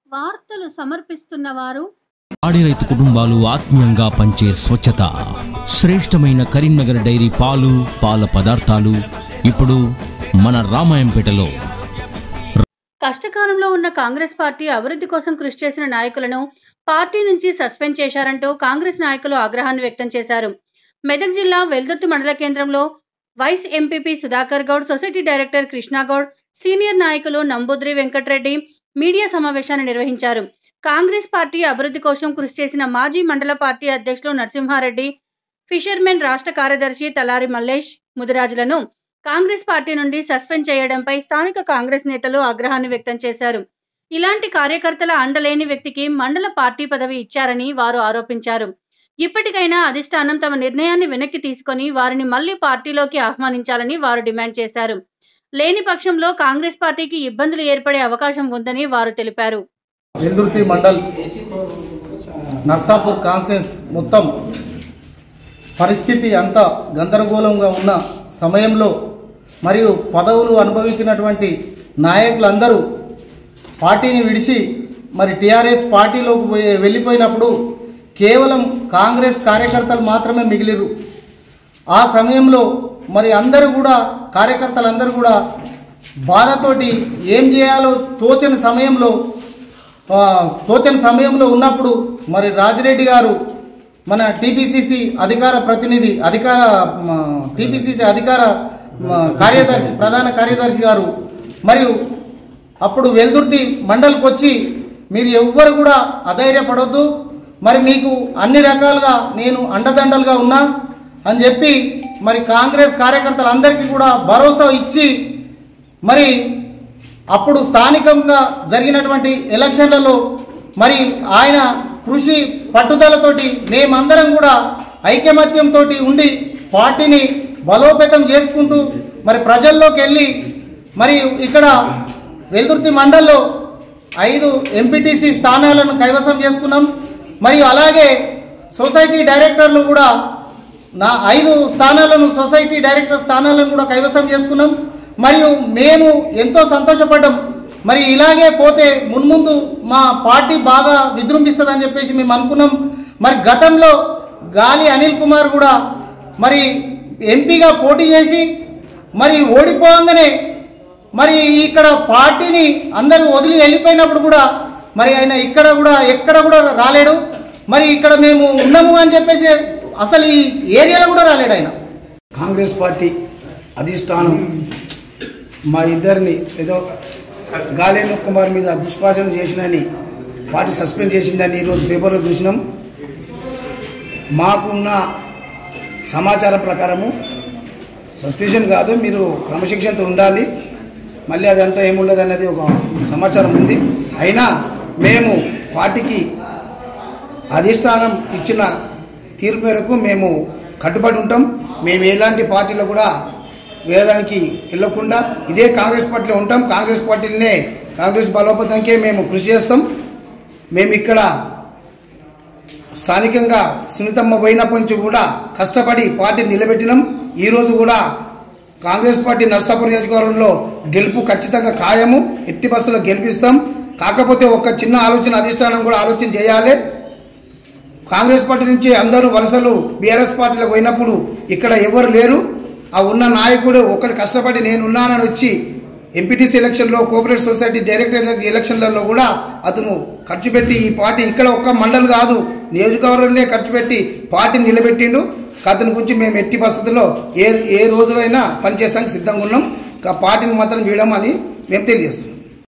వార్తలు సమర్పిస్తున్న వారు పాడి రైతు కుటుంబాలు ఆత్మీయంగా పంచే స్వచ్ఛత శ్రేష్టమైన కరీంనగర్ డైరీ పాలు పాల పదార్థాలు ఇప్పుడు మన రామాయంపేటలో కష్టకాలంలో ఉన్న కాంగ్రెస్ పార్టీ అభివృద్ధి కోసం కృషి చేసిన నాయకులను పార్టీ నుంచి సస్పెండ్ చేశారంటూ కాంగ్రెస్ నాయకులు ఆగ్రహాన్ని వ్యక్తం చేశారు మెదక్ జిల్లా వెల్దుర్తి మండల కేంద్రంలో vice MPP Sudhakar Goud society director Krishna Goud senior నాయకులు నంబుద్రి వెంకట్రెడ్డి మీడియా సమావేశాన్ని నిర్వహించారు కాంగ్రెస్ పార్టీ అభివృద్ధి కోసం కృషి చేసిన మాజీ మండల పార్టీ అధ్యక్షులు నరసింహారెడ్డి ఫిషర్మెన్ రాష్ట్ర కార్యదర్శి తలారి మల్లేష్ ముదిరాజులను కాంగ్రెస్ పార్టీ నుండి సస్పెండ్ చేయడంపై స్థానిక కాంగ్రెస్ నేతలు ఆగ్రహాన్ని వ్యక్తం చేశారు ఇలాంటి కార్యకర్తల అండలేని వ్యక్తికి మండల పార్టీ పదవి ఇచ్చారని వారు ఆరోపించారు ఇప్పటికైనా అధిష్టానం తమ నిర్ణయాన్ని వెనక్కి తీసుకొని వారిని మళ్లీ పార్టీలోకి ఆహ్వానించాలని వారు డిమాండ్ చేశారు లేని పక్షంలో కాంగ్రెస్ పార్టీకి ఇబ్బందులు ఏర్పడే అవకాశం ఉందని వారు తెలిపారు వెల్దుర్తి మండల్ నర్సాపూర్ కాన్సెన్స్ మొత్తం పరిస్థితి అంత గందరగోళంగా ఉన్న సమయంలో మరియు పదవులు అనుభవించినటువంటి నాయకులందరూ పార్టీని విడిచి మరి టీఆర్ఎస్ పార్టీలోకి పోయి వెళ్ళిపోయినప్పుడు కేవలం కాంగ్రెస్ కార్యకర్తలు మాత్రమే మిగిలిరు ఆ సమయంలో మరి అందరూ కూడా కార్యకర్తలందరూ కూడా బాధతోటి ఏం చేయాలో తోచని సమయంలో ఆ, తోచని సమయంలో ఉన్నప్పుడు మరి రాజిరెడ్డి గారు మన టీపీసీసీ అధికార ప్రతినిధి అధికార టీపీసీసీ అధికార మ, కార్యదర్శి ప్రధాన కార్యదర్శి గారు మరియు అప్పుడు వెల్దుర్తి మండలికి వచ్చి మీరు ఎవ్వరు కూడా అధైర్యపడొద్దు మరి మీకు అన్ని రకాలుగా నేను అండదండలుగా ఉన్నా అని చెప్పి మరి కాంగ్రెస్ కార్యకర్తలందరికీ కూడా భరోసా ఇచ్చి మరి అప్పుడు స్థానికంగా జరిగినటువంటి ఎలక్షన్లలో మరి ఆయన కృషి పట్టుదలతోటి మేమందరం కూడా ఐకమత్యంతో ఉండి పార్టీని బలోపేతం చేసుకుంటూ మరి ప్రజల్లోకి వెళ్ళి మరి ఇక్కడ వెల్దుర్తి మండల్లో ఐదు ఎంపీటీసీ స్థానాలను కైవసం చేసుకున్నాం మరియు అలాగే సొసైటీ డైరెక్టర్లు కూడా నా ఐదు స్థానాలను సొసైటీ డైరెక్టర్ స్థానాలను కూడా కైవసం చేసుకున్నాం మరియు మేము ఎంతో సంతోషపడ్డాం మరి ఇలాగే పోతే మున్ముందు మా పార్టీ బాగా విజృంభిస్తుందని చెప్పేసి మేము అనుకున్నాం మరి గతంలో గాలి అనిల్ కుమార్ కూడా మరి ఎంపీగా పోటీ చేసి మరి ఓడిపోగానే మరి ఇక్కడ పార్టీని అందరూ వదిలి వెళ్ళిపోయినప్పుడు కూడా మరి ఆయన ఇక్కడ కూడా ఎక్కడ కూడా రాలేడు మరి ఇక్కడ మేము ఉన్నాము అని చెప్పేసి అసలు ఈ ఏరియాలో కూడా రాలేడు ఆయన కాంగ్రెస్ పార్టీ అధిష్టానం మా ఇద్దరిని ఏదో గాలేను కుమార్ మీద దుష్పాసన చేసినని పార్టీ సస్పెండ్ చేసిందని ఈరోజు పేపర్లో చూసినాం మాకున్న సమాచారం ప్రకారము సస్పెన్షన్ కాదు మీరు క్రమశిక్షణతో ఉండాలి మళ్ళీ అదంతా ఏముండదు అనేది ఒక సమాచారం ఉంది అయినా మేము పార్టీకి అధిష్టానం ఇచ్చిన తీర్పు మేరకు మేము కట్టుబడి ఉంటాం మేము ఎలాంటి పార్టీలో కూడా వేయడానికి వెళ్ళకుండా ఇదే కాంగ్రెస్ పార్టీలో ఉంటాం కాంగ్రెస్ పార్టీలనే కాంగ్రెస్ బలోపేతానికే మేము కృషి చేస్తాం మేము ఇక్కడ స్థానికంగా సునీతమ్మ పోయినప్పటి నుంచి కూడా కష్టపడి పార్టీ నిలబెట్టినాం ఈరోజు కూడా కాంగ్రెస్ పార్టీ నర్సాపూర్ నియోజకవర్గంలో గెలుపు ఖచ్చితంగా ఖాయము ఎట్టి బస్సులో గెలిపిస్తాం కాకపోతే ఒక చిన్న ఆలోచన అధిష్టానం కూడా ఆలోచన చేయాలి కాంగ్రెస్ పార్టీ నుంచి అందరూ వలసలు బీఆర్ఎస్ పార్టీలో పోయినప్పుడు ఇక్కడ ఎవరు లేరు ఆ ఉన్న నాయకుడు ఒకటి కష్టపడి నేను ఉన్నానని వచ్చి ఎంపీటీసీ ఎలక్షన్లో కోఆపరేటివ్ సొసైటీ డైరెక్టర్ ఎలక్షన్లలో కూడా అతను ఖర్చు పెట్టి ఈ పార్టీ ఇక్కడ ఒక్క మండలి కాదు నియోజకవర్గంలో ఖర్చు పెట్టి పార్టీని నిలబెట్టిండు అతని గురించి మేము ఎట్టి పరిస్థితుల్లో ఏ ఏ రోజులైనా పనిచేస్తానికి సిద్ధంగా ఉన్నాం కా- పార్టీని మాత్రం వీడమని మేము తెలియజేస్తున్నాం